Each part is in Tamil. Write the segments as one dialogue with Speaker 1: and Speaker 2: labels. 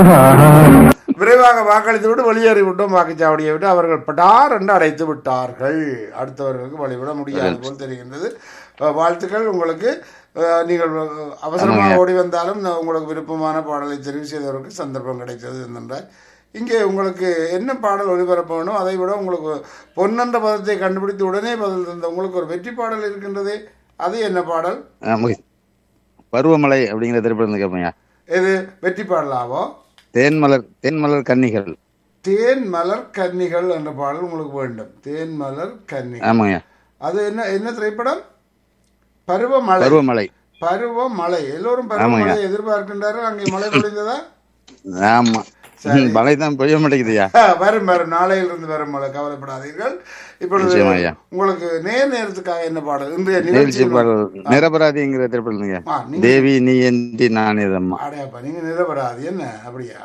Speaker 1: விரைவாக வாக்களித்து விட்டு வெளியேறி விட்டோம் வாக்குச்சாவடியை விட்டு அவர்கள் பட்டார் என்று அடைத்து விட்டார்கள் அடுத்தவர்களுக்கு வழிவிட முடியாது போல் தெரிகின்றது அஹ், வாழ்த்துக்கள் உங்களுக்கு அஹ், நீங்கள் அஹ், அவசரமாக ஓடி வந்தாலும் நான் உங்களுக்கு விருப்பமான பாடலை தெரிவு செய்தவருக்கு சந்தர்ப்பம் கிடைத்தது என்றால் இங்கே உங்களுக்கு என்ன பாடல் ஒளிபரப்ப வேணும் அதை விட உங்களுக்கு பொன்னென்ற பதத்தை கண்டுபிடித்து உடனே பதில் தந்த உங்களுக்கு ஒரு வெற்றி பாடல் இருக்கின்றதே அது என்ன பாடல்
Speaker 2: நமக்கு பருவமழை அப்படிங்கிற திரைப்படம் கேட்பீங்க
Speaker 1: இது வெற்றி பாடலாவோ
Speaker 2: தேன்மலர் தேன்மலர் கன்னிகள்
Speaker 1: தேன் மலர் கன்னிகள் என்ற பாடல் உங்களுக்கு வேண்டும் தேன் மலர் கன்னிகள்
Speaker 2: ஆமாங்க
Speaker 1: அது என்ன என்ன திரைப்படம் பருவமழை
Speaker 2: பருவமழை
Speaker 1: பருவமழை எல்லோரும் பருவமழை எதிர்பார்க்கின்றார்கள் அங்கே மழை பொழிந்ததா
Speaker 2: ஆமா மழை தான் பெய்ய மாட்டேங்குதுயா
Speaker 1: ஆ, வரும் வரும் நாளையிலிருந்து வரும் மழை கவலைப்படாதீர்கள் இப்பொழுது
Speaker 2: நிச்சயமா ஐயா.
Speaker 1: உங்களுக்கு நேர் நேரத்துக்காக என்ன பாடல் இன்றைய
Speaker 2: நிகழ்ச்சி
Speaker 1: நிகழ்ச்சி
Speaker 2: பாடல் நிரபராதிங்கிற திரைப்படம்ங்க
Speaker 1: ஆ, நீங்க-
Speaker 2: தேவி நீ எந்தி நான் இதம்மா
Speaker 1: அடையாப்பா நீங்க நிரபராதி என்ன அப்படியா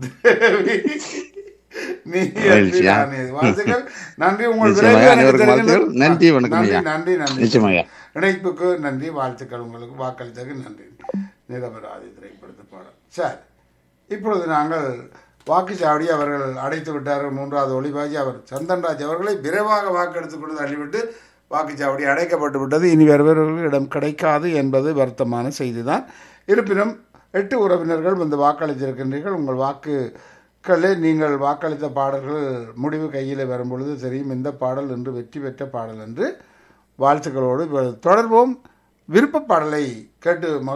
Speaker 1: நீ
Speaker 2: மகிழ்ச்சியா?
Speaker 1: நானே. வாழ்த்துக்கள் நன்றி உங்கள்
Speaker 2: நிச்சயமா
Speaker 1: விரைவில்
Speaker 2: ஐயா.
Speaker 1: எனக்கு
Speaker 2: அனைவருக்கும்
Speaker 1: தெரிகின்ற-
Speaker 2: வாழ்த்துக்கள். நன்றி, வணக்கம்
Speaker 1: நன்றி
Speaker 2: ஐயா.
Speaker 1: நன்றி நன்றி
Speaker 2: நிச்சயமா ஐயா.
Speaker 1: இணைப்புக்கு நன்றி வாழ்த்துக்கள் உங்களுக்கு வாக்களித்ததுக்கு நன்றி நிரபராதி திரைப்படத்து பாடல் சரி இப்பொழுது நாங்கள் வாக்குச்சாவடி அவர்கள் அடைத்து விட்டார்கள் மூன்றாவது ஒளிபாஜி அவர் சந்தன்ராஜ் அவர்களை விரைவாக வாக்கெடுத்துக் கொண்டு தள்ளிவிட்டு வாக்குச்சாவடி அடைக்கப்பட்டு விட்டது இனி வருபவர்களுக்கு இடம் கிடைக்காது என்பது வருத்தமான செய்திதான் இருப்பினும் எட்டு உறவினர்கள் வந்து வாக்களித்திருக்கின்றீர்கள் உங்கள் வாக்குகளே நீங்கள் வாக்களித்த பாடல்கள் முடிவு கையில் வரும்பொழுது தெரியும் இந்த பாடல் என்று வெற்றி பெற்ற பாடல் என்று வாழ்த்துக்களோடு இப்பொழுது தொடர்வோம் விருப்ப பாடலை கேட்டு மகிழ்